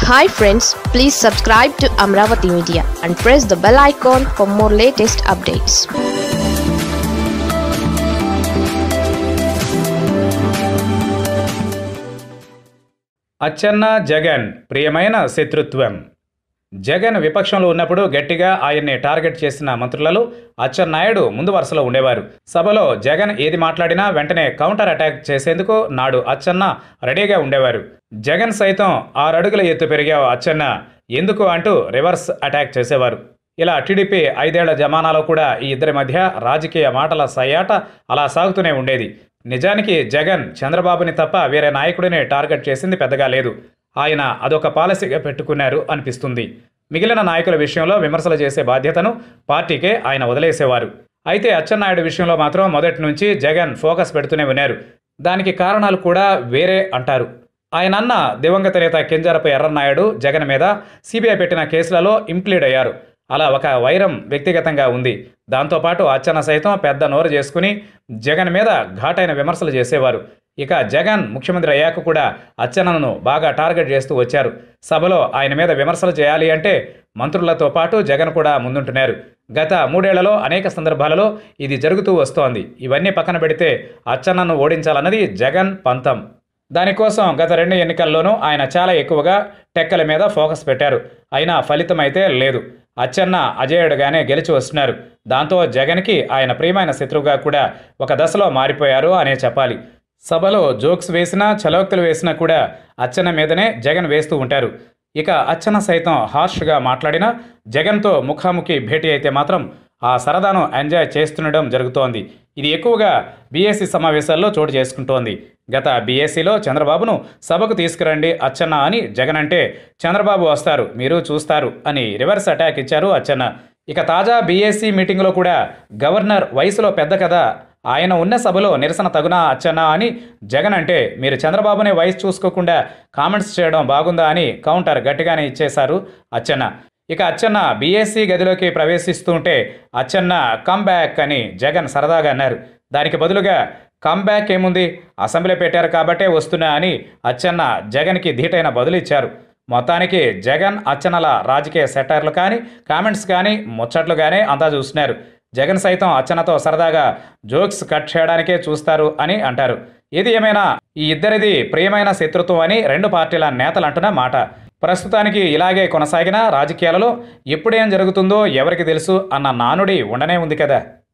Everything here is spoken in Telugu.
hi friends please subscribe to Amaravati media and press the bell icon for more latest updates Achchenna Jagan ప్రియమైన శత్రుత్వం జగన్ విపక్షంలో ఉన్నప్పుడు గట్టిగా ఆయన్ని టార్గెట్ చేసిన మంత్రులలో అచ్చెన్నాయుడు ముందు వరుసలో ఉండేవారు సభలో జగన్ ఏది మాట్లాడినా వెంటనే కౌంటర్ అటాక్ చేసేందుకు నాడు అచ్చెన్న రెడీగా ఉండేవారు జగన్ సైతం ఆరడుగుల ఎత్తు పెరిగావు అచ్చెన్న ఎందుకు అంటూ రివర్స్ అటాక్ చేసేవారు ఇలా టీడీపీ ఐదేళ్ల జమానాలో కూడా ఈ ఇద్దరి మధ్య రాజకీయ మాటల సయ్యాట అలా సాగుతూనే ఉండేది నిజానికి జగన్ చంద్రబాబుని తప్ప వేరే నాయకుడిని టార్గెట్ చేసింది పెద్దగా లేదు ఆయన అదొక పాలసీగా పెట్టుకున్నారు అనిపిస్తుంది మిగిలిన నాయకుల విషయంలో విమర్శలు చేసే బాధ్యతను పార్టీకే ఆయన వదిలేసేవారు అయితే అచ్చెన్నాయుడు విషయంలో మాత్రం మొదటి నుంచి జగన్ ఫోకస్ పెడుతూనే ఉన్నారు దానికి కారణాలు కూడా వేరే అంటారు ఆయన అన్న దివంగత నేత కింజరపు ఎర్రన్నాయుడు జగన్ మీద సిబిఐ పెట్టిన కేసులలో ఇంప్లీడ్ అయ్యారు అలా ఒక వైరం వ్యక్తిగతంగా ఉంది దాంతోపాటు అచ్చన సైతం పెద్ద నోరు చేసుకుని జగన్ మీద ఘాటైన విమర్శలు చేసేవారు ఇక జగన్ ముఖ్యమంత్రి అయ్యాక కూడా అచ్చెన్నను బాగా టార్గెట్ చేస్తూ వచ్చారు సభలో ఆయన మీద విమర్శలు చేయాలి అంటే మంత్రులతో పాటు జగన్ కూడా ముందుంటున్నారు గత మూడేళ్లలో అనేక సందర్భాలలో ఇది జరుగుతూ వస్తోంది ఇవన్నీ పక్కన పెడితే అచ్చెన్నను ఓడించాలన్నది జగన్ పంతం దానికోసం గత రెండు ఎన్నికల్లోనూ ఆయన చాలా ఎక్కువగా టెక్కల మీద ఫోకస్ పెట్టారు అయినా ఫలితం అయితే లేదు అచ్చెన్న అజేయుడుగానే గెలిచి వస్తున్నారు దాంతో జగన్కి ఆయన ప్రియమైన శత్రువుగా కూడా ఒక దశలో మారిపోయారు అనే చెప్పాలి సభలో జోక్స్ వేసినా చలోక్తులు వేసినా కూడా అచ్చెన్న మీదనే జగన్ వేస్తూ ఉంటారు ఇక అచ్చెన్న సైతం హార్ష్గా మాట్లాడినా జగన్తో ముఖాముఖి భేటీ అయితే మాత్రం ఆ సరదాను ఎంజాయ్ చేస్తుండడం జరుగుతోంది ఇది ఎక్కువగా బీఎస్సీ సమావేశాల్లో చోటు చేసుకుంటోంది గత బీఎస్సీలో చంద్రబాబును సభకు తీసుకురండి అచ్చెన్న అని జగన్ అంటే చంద్రబాబు వస్తారు మీరు చూస్తారు అని రివర్స్ అటాక్ ఇచ్చారు అచ్చెన్న ఇక తాజా బీఎస్సీ మీటింగ్లో కూడా గవర్నర్ వయసులో పెద్ద కదా ఆయన ఉన్న సభలో నిరసన తగునా అచ్చెన్న అని జగన్ అంటే మీరు చంద్రబాబునే వయసు చూసుకోకుండా కామెంట్స్ చేయడం బాగుందా అని కౌంటర్ గట్టిగానే ఇచ్చేశారు అచ్చెన్న ఇక అచ్చెన్న బీఎస్సీ గదిలోకి ప్రవేశిస్తుంటే అచ్చెన్న కమ్ బ్యాక్ అని జగన్ సరదాగా అన్నారు దానికి బదులుగా కమ్ బ్యాక్ ఏముంది అసెంబ్లీ పెట్టారు కాబట్టే వస్తున్నా అని అచ్చెన్న జగన్కి ధీటైన బదులు ఇచ్చారు మొత్తానికి జగన్ అచ్చెన్నల రాజకీయ సెటర్లు కానీ కామెంట్స్ కానీ ముచ్చట్లు కానీ అంతా చూస్తున్నారు జగన్ సైతం అచ్చనతో సరదాగా జోక్స్ కట్ చేయడానికే చూస్తారు అని అంటారు ఏది ఏమైనా ఈ ఇద్దరిది ప్రియమైన శత్రుత్వం అని రెండు పార్టీల నేతలు అంటున్న మాట ప్రస్తుతానికి ఇలాగే కొనసాగిన రాజకీయాలలో ఎప్పుడేం జరుగుతుందో ఎవరికి తెలుసు అన్న నానుడి ఉండనే ఉంది కదా